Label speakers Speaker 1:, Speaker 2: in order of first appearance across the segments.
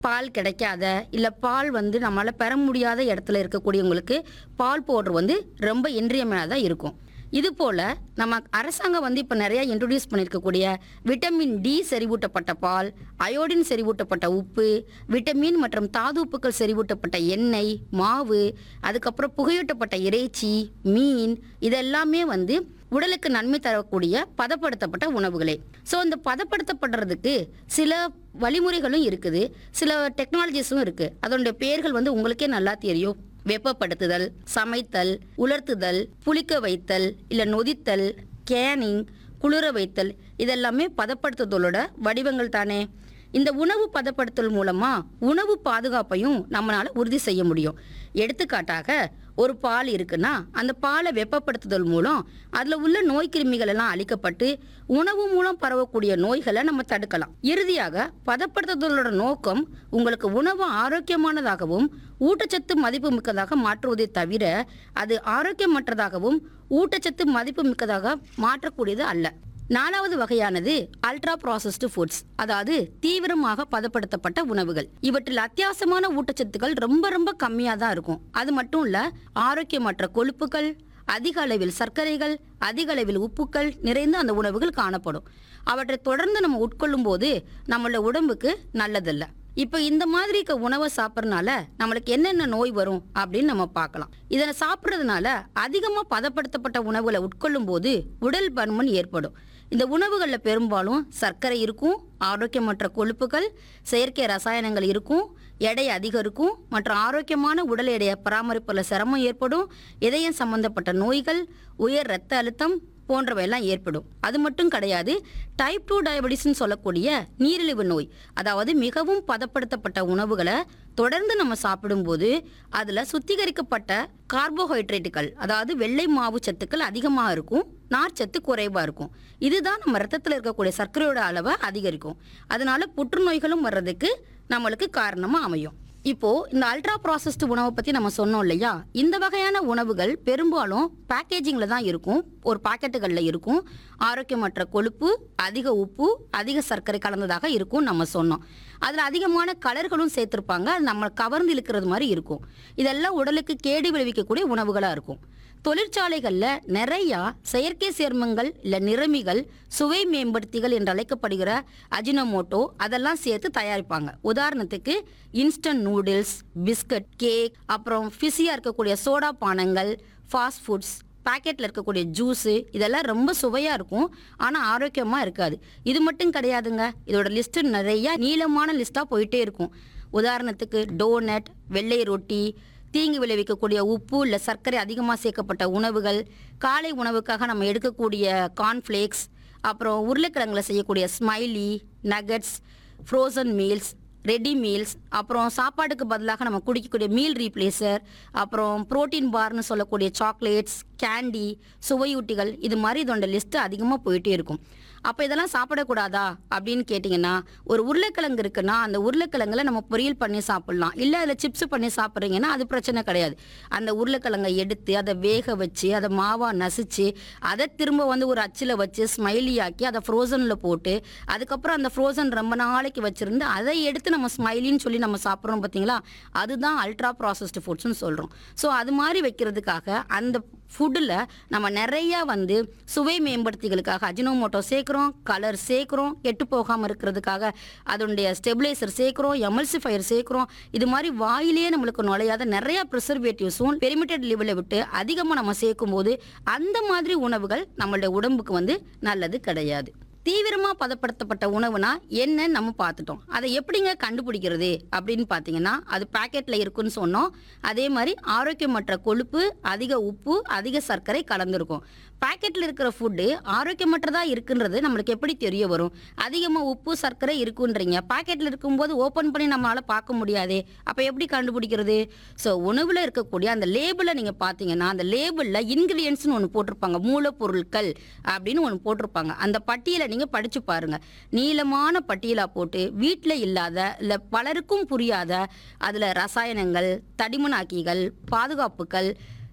Speaker 1: பால் கிடைக்காத இல்லை பால் வந்து நம்மளால் பெற முடியாத இடத்துல இருக்கக்கூடியவங்களுக்கு பால் பவுடர் வந்து ரொம்ப இன்றியமையாததாக இருக்கும் இது போல் நம்ம அரசாங்கம் வந்து இப்போ நிறைய இன்ட்ரடியூஸ் பண்ணியிருக்கக்கூடிய விட்டமின் டி செறிவூட்டப்பட்ட பால் அயோடின் செறிவூட்டப்பட்ட உப்பு விட்டமின் மற்றும் தாது உப்புக்கள் செறிவூட்டப்பட்ட எண்ணெய் மாவு அதுக்கப்புறம் புகையூட்டப்பட்ட இறைச்சி மீன் இதெல்லாமே வந்து உடலுக்கு நன்மை தரக்கூடிய பதப்படுத்தப்பட்ட உணவுகளே ஸோ இந்த பதப்படுத்தப்படுறதுக்கு சில வழிமுறைகளும் இருக்குது சில டெக்னாலஜிஸும் இருக்குது அதனுடைய பெயர்கள் வந்து உங்களுக்கே நல்லா தெரியும் வெப்பப்படுத்துதல் சமைத்தல் உலர்த்துதல் புளிக்க வைத்தல் இல்லை நொதித்தல் கேனிங் குளிர வைத்தல் இதெல்லாமே பதப்படுத்துதலோட வடிவங்கள் தானே இந்த உணவு பதப்படுத்தல் மூலமா உணவு பாதுகாப்பையும் நம்மளால உறுதி செய்ய முடியும் எடுத்துக்காட்டாக ஒரு பால் இருக்குன்னா அந்த பாலை வெப்பப்படுத்துதல் மூலம் அதுல உள்ள நோய் கிருமிகள் எல்லாம் அழிக்கப்பட்டு உணவு மூலம் பரவக்கூடிய நோய்களை நம்ம தடுக்கலாம் இறுதியாக பதப்படுத்துதலோட நோக்கம் உங்களுக்கு உணவு ஆரோக்கியமானதாகவும் ஊட்டச்சத்து மதிப்பு மிக்கதாக மாற்றுவதை தவிர அது ஆரோக்கியமற்றதாகவும் ஊட்டச்சத்து மதிப்பு மிக்கதாக மாற்றக்கூடியது அல்ல நாலாவது வகையானது அல்ட்ரா ப்ராசஸ்டு ஃபுட்ஸ் அதாவது தீவிரமாக பதப்படுத்தப்பட்ட உணவுகள் இவற்றில் அத்தியாவசியமான ஊட்டச்சத்துக்கள் ரொம்ப ரொம்ப கம்மியாக தான் இருக்கும் அது மட்டும் இல்ல ஆரோக்கியமற்ற கொழுப்புகள் அதிக அளவில் சர்க்கரைகள் அதிக அளவில் உப்புக்கள் நிறைந்த அந்த உணவுகள் காணப்படும் அவற்றை தொடர்ந்து நம்ம உட்கொள்ளும் போது நம்மளோட உடம்புக்கு நல்லதல்ல இப்போ இந்த மாதிரி இருக்க உணவை சாப்பிட்றதுனால நம்மளுக்கு என்னென்ன நோய் வரும் அப்படின்னு நம்ம பார்க்கலாம் இதனை சாப்பிட்றதுனால அதிகமாக பதப்படுத்தப்பட்ட உணவுகளை உட்கொள்ளும் போது உடல் பருமன் ஏற்படும் இந்த உணவுகளில் பெரும்பாலும் சர்க்கரை இருக்கும் ஆரோக்கியமற்ற கொழுப்புகள் செயற்கை ரசாயனங்கள் இருக்கும் எடை அதிகம் இருக்கும் மற்றும் ஆரோக்கியமான உடல் எடையை பராமரிப்பில் சிரமம் ஏற்படும் இதயம் சம்பந்தப்பட்ட நோய்கள் உயர் இரத்த அழுத்தம் போன்றவையெல்லாம் ஏற்படும் அது மட்டும் கிடையாது டைப் டூ டயபெட்டிஸ்னு சொல்லக்கூடிய நீரிழிவு நோய் அதாவது மிகவும் பதப்படுத்தப்பட்ட உணவுகளை தொடர்ந்து நம்ம சாப்பிடும்போது அதில் சுத்திகரிக்கப்பட்ட கார்போஹைட்ரேட்டுகள் அதாவது வெள்ளை மாவு சத்துக்கள் அதிகமாக இருக்கும் நார்ச்சத்து குறைவாக இருக்கும் இதுதான் நம்ம ரத்தத்தில் இருக்கக்கூடிய சர்க்கரையோட அளவை அதிகரிக்கும் அதனால புற்றுநோய்களும் வர்றதுக்கு நம்மளுக்கு காரணமாக அமையும் இப்போ இந்த அல்ட்ரா ப்ராசஸ்டு உணவை பத்தி நம்ம சொன்னோம் இல்லையா இந்த வகையான உணவுகள் பெரும்பாலும் பேக்கேஜிங்ல தான் இருக்கும் ஒரு பாக்கெட்டுகளில் இருக்கும் ஆரோக்கியமற்ற கொழுப்பு அதிக உப்பு அதிக சர்க்கரை கலந்ததாக இருக்கும் நம்ம சொன்னோம் அதில் அதிகமான கலர்களும் சேர்த்துருப்பாங்க அது நம்ம கவர்ந்து இழுக்கிறது மாதிரி இருக்கும் இதெல்லாம் உடலுக்கு கேடு விளைவிக்கக்கூடிய உணவுகளாக இருக்கும் தொழிற்சாலைகளில் நிறையா செயற்கை சேர்மங்கள் இல்லை நிறமிகள் சுவை மேம்படுத்திகள் என்று அழைக்கப்படுகிற அஜினோமோட்டோ அதெல்லாம் சேர்த்து தயாரிப்பாங்க உதாரணத்துக்கு இன்ஸ்டன்ட் நூடுல்ஸ் பிஸ்கட் கேக் அப்புறம் ஃபிஸியாக இருக்கக்கூடிய சோடா பானங்கள் ஃபாஸ்ட் ஃபுட்ஸ் பாக்கெட்டில் இருக்கக்கூடிய ஜூஸு இதெல்லாம் ரொம்ப சுவையாக இருக்கும் ஆனால் ஆரோக்கியமாக இருக்காது இது மட்டும் கிடையாதுங்க இதோட லிஸ்ட்டு நிறைய நீளமான லிஸ்ட்டாக போயிட்டே இருக்கும் உதாரணத்துக்கு டோனட் வெள்ளை ரொட்டி தீங்கு விளைவிக்கக்கூடிய உப்பு இல்லை சர்க்கரை அதிகமாக சேர்க்கப்பட்ட உணவுகள் காலை உணவுக்காக நம்ம எடுக்கக்கூடிய கார்ன்ஃப்ளேக்ஸ் அப்புறம் உருளைக்கிழங்குல செய்யக்கூடிய smiley nuggets frozen meals ready meals அப்புறம் சாப்பாட்டுக்கு பதிலாக நம்ம குடிக்கக்கூடிய மீல் ரீப்ளேசர் அப்புறம் புரோட்டீன் பார்னு சொல்லக்கூடிய சாக்லேட்ஸ் கேண்டி சுவையூட்டிகள் இது மாதிரி இதோட லிஸ்ட்டு அதிகமாக போயிட்டே இருக்கும் அப்போ இதெல்லாம் சாப்பிடக்கூடாதா அப்படின்னு கேட்டிங்கன்னா ஒரு உருளைக்கிழங்கு இருக்குன்னா அந்த உருளைக்கிழங்குல நம்ம பொரியல் பண்ணி சாப்பிட்லாம் இல்லை அதில் சிப்ஸ் பண்ணி சாப்பிட்றீங்கன்னா அது பிரச்சனை கிடையாது அந்த உருளைக்கிழங்கை எடுத்து அதை வேக வச்சு அதை மாவாக நசிச்சு அதை திரும்ப வந்து ஒரு அச்சில் வச்சு ஸ்மைலி ஆக்கி அதை ஃப்ரோசனில் போட்டு அதுக்கப்புறம் அந்த ஃப்ரோசன் ரொம்ப நாளைக்கு வச்சிருந்து அதை எடுத்து நம்ம ஸ்மைலின்னு சொல்லி நம்ம சாப்பிட்றோம் பார்த்தீங்களா அதுதான் அல்ட்ரா ப்ராசஸ்டு ஃபுட்ஸ்னு சொல்கிறோம் ஸோ அது மாதிரி வைக்கிறதுக்காக அந்த ஃபுட்டில் நம்ம நிறையா வந்து சுவை மேம்படுத்திகளுக்காக அஜினோமோட்டோ சேர்க்குறோம் கலர் சேர்க்குறோம் கெட்டு போகாமல் இருக்கிறதுக்காக அதனுடைய ஸ்டெபிளைசர் சேர்க்குறோம் எமல்சிஃபயர் சேர்க்குறோம் இது மாதிரி வாயிலேயே நம்மளுக்கு நுழையாத நிறைய ப்ரிசர்வேட்டிவ்ஸும் பெரிமிட்டட் லெவலில் விட்டு அதிகமாக நம்ம சேர்க்கும்போது அந்த மாதிரி உணவுகள் நம்மளுடைய உடம்புக்கு வந்து நல்லது கிடையாது தீவிரமாக பதப்படுத்தப்பட்ட உணவுனா என்ன நம்ம பார்த்துட்டோம் அதை எப்படிங்க கண்டுபிடிக்கிறது அப்படின்னு பார்த்தீங்கன்னா அது பாக்கெட்டில் இருக்குன்னு சொன்னோம் அதே மாதிரி ஆரோக்கியமற்ற கொழுப்பு அதிக உப்பு அதிக சர்க்கரை கலந்துருக்கும் பாக்கெட்டில் இருக்கிற ஃபுட்டு ஆரோக்கியமற்றதாக இருக்குன்றது நம்மளுக்கு எப்படி தெரிய வரும் அதிகமாக உப்பு சர்க்கரை இருக்குன்றீங்க பாக்கெட்டில் இருக்கும்போது ஓப்பன் பண்ணி நம்மளால் பார்க்க முடியாதே அப்போ எப்படி கண்டுபிடிக்கிறது ஸோ உணவில் இருக்கக்கூடிய அந்த லேபிளை நீங்கள் பார்த்தீங்கன்னா அந்த லேபிளில் இன்கிரியன்ஸ்னு ஒன்று போட்டிருப்பாங்க மூலப்பொருட்கள் அப்படின்னு ஒன்று போட்டிருப்பாங்க அந்த பட்டியலை நீங்கள் படித்து பாருங்க நீளமான பட்டியலாக போட்டு வீட்டில் இல்லாத இல்லை பலருக்கும் புரியாத அதில் ரசாயனங்கள் தடிமனாக்கிகள் பாதுகாப்புகள்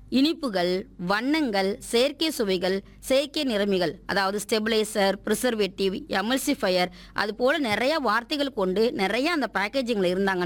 Speaker 1: இனிப்புகள் வண்ணங்கள் செயற்கை சுவைகள் செயற்கை நிறமிகள் அதாவது ஸ்டெபிளைசர் ப்ரிசர்வேட்டிவ் எமல்சிஃபயர் அது போல நிறைய வார்த்தைகள் கொண்டு நிறைய அந்த பேக்கேஜிங்கில் இருந்தாங்கன்னா